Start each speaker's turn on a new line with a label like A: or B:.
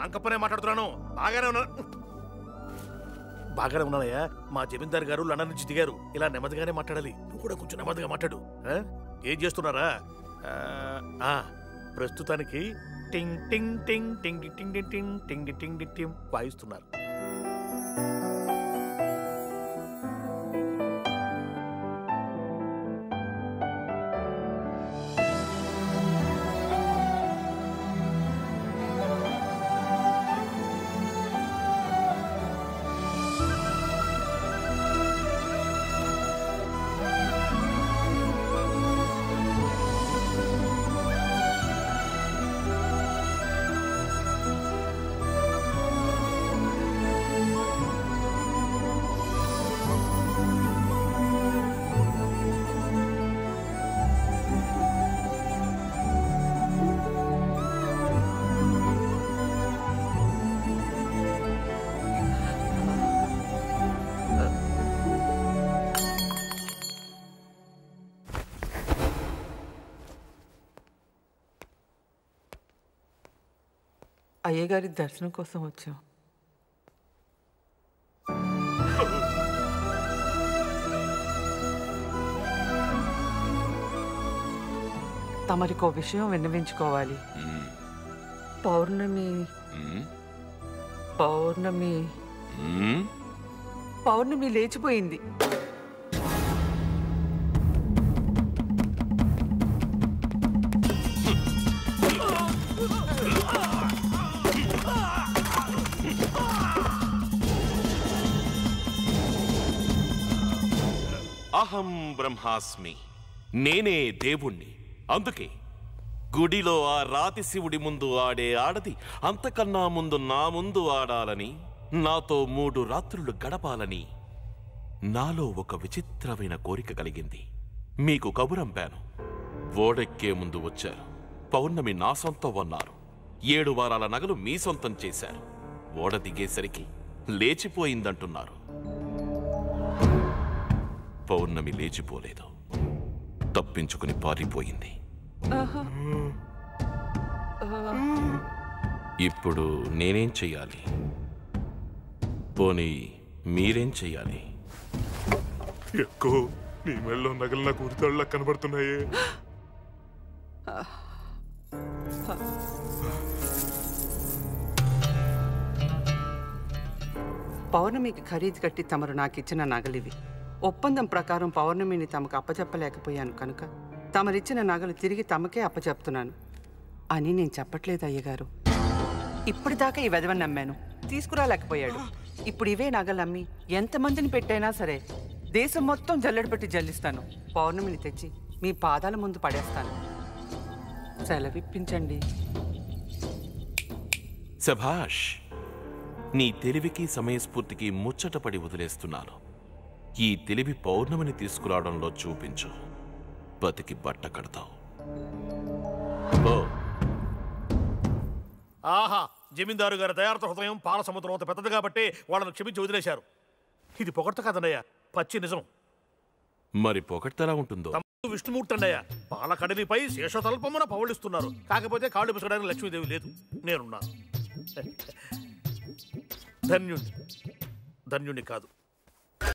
A: అంకప్పనే మాట్లాడుతున్నాను బాగానే ఉన్నా బాగానే ఉన్నానయ్యా మా జమీందార్ గారు లండన్ నుంచి దిగారు ఇలా నెమ్మదిగానే మాట్లాడాలి నువ్వు కూడా కొంచెం నెమ్మదిగా మాట్లాడు ఆ? ఏం చేస్తున్నారా ఆ, ఆ, ప్రస్తుతానికి టింగ్ టింగ్ టింగ్ టింగ్ టి టింగ్ టి టింగ్ టింగ్ టి టింగ్ టి టింగ్ వాయిస్తున్నారు
B: అయ్యగారి దర్శనం కోసం వచ్చాం తమరికో విషయం విన్నవించుకోవాలి పౌర్ణమి పౌర్ణమి పౌర్ణమి లేచిపోయింది
C: అహం బ్రహ్మాస్మి నేనే దేవుణ్ణి అందుకే గుడిలో ఆ రాతి శివుడి ముందు ఆడే ఆడది అంతకన్నా ముందు నా ముందు ఆడాలని నాతో మూడు రాత్రులు గడపాలని నాలో ఒక విచిత్రమైన కోరిక కలిగింది మీకు కబురంపాను ఓడెక్కే ముందు వచ్చారు పౌర్ణమి నా సొంతం అన్నారు ఏడు వారాల నగలు మీ సొంతం చేశారు ఓడ దిగేసరికి లేచిపోయిందంటున్నారు పౌర్ణమి లేచిపోలేదు తప్పించుకుని పారిపోయింది ఇప్పుడు నేనేం చెయ్యాలి పోనీ మీరేం చెయ్యాలి
D: ఎక్కువ నీ మెళ్ళలో నగలు నాకు ఉరితాళ్ళ కనబడుతున్నాయే
B: పౌర్ణమికి ఖరీదు కట్టి తమరు నాకిచ్చిన నగలివి ఒప్పందం ప్రకారం పౌర్ణమిని తమకు అప్పచెప్పలేకపోయాను కనుక తమరిచ్చిన నగలు తిరిగి తమకే అప్పచెప్తున్నాను అని నేను చెప్పట్లేదు అయ్యగారు ఇప్పటిదాకా ఈ వెధవని నమ్మాను తీసుకురాలేకపోయాడు ఇప్పుడు ఇవే నగలు అమ్మి ఎంతమందిని పెట్టైనా సరే దేశం మొత్తం జల్లెడ పెట్టి జల్లిస్తాను పౌర్ణమిని తెచ్చి మీ పాదాల ముందు పడేస్తాను సెలవిప్పించండి
C: సభాష్ నీ తెలివికి సమయస్ఫూర్తికి ముచ్చటపడి వదిలేస్తున్నాను ఈ తెలివి పౌర్ణమిని తీసుకురావడంలో చూపించు బతికి బట్ట కడతావు ఓ
A: ఆహా జమీందారు గారి దయార్థ హృదయం పాల సముద్రం అంత పెద్దది కాబట్టి వాళ్ళని క్షమించి వదిలేశారు ఇది పొగడ్త కాదన్నయ్య పచ్చి నిజం
C: మరి పొగడ్తలా ఉంటుందో
A: తమ్ముడు విష్ణుమూర్తి అన్నయ్య పాల కడలిపై శేషతల్పమున పవళిస్తున్నారు కాకపోతే కాళ్ళు పిసకడానికి లక్ష్మీదేవి లేదు నేనున్నాను ధన్యుణ్ణి ధన్యుణ్ణి కాదు